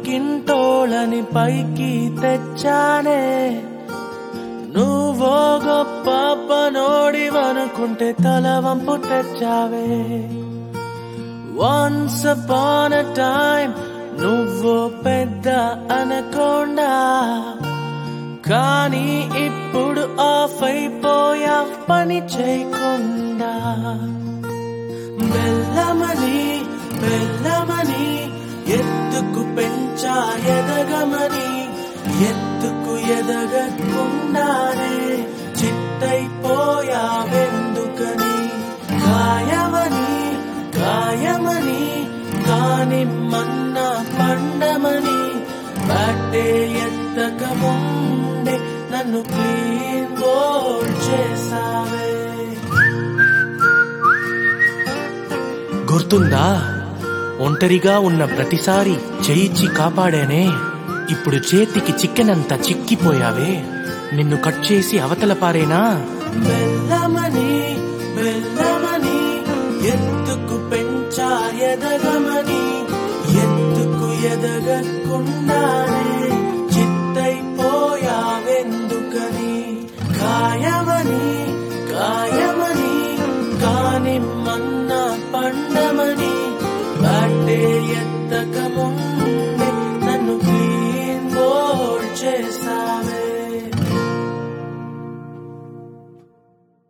పక్కింటోళ్ళని పైకి తెచ్చానే నువ్వో గొప్ప పనోడివనుకుంటే తల వంపు తెచ్చావే వన్స్ అపాన్ అ టైం నువ్వు పెద్ద అనకుండా కానీ ఇప్పుడు ఆఫ్ అయిపోయా పని చేయకుండా మెల్లమని మెల్లమని ఎత్తుకు పెంచా ఎదగమని ఎత్తుకు ఎదగకుండానే చిట్టైపోయా వెందుకని గాయమని గాయమని కాని మన్న పండమని బట్టే ఎత్తక ముందే నన్ను క్లీన్ బోల్ చేసావే గుర్తుందా ఒంటరిగా ఉన్న ప్రతిసారి చేయిచ్చి కాపాడానే ఇప్పుడు చేతికి చిక్కెనంత చిక్కిపోయావే నిన్ను కట్ చేసి అవతల పారేనా బెల్లమని బెల్లమని ఎత్తుకు పెంచా ఎదగమని ఎత్తుకు ఎదగకుండానే చిత్తైపోయావెందుకని గాయమని గాయమని కాని మన్న పండమని బాటే ఎత్తక ముందు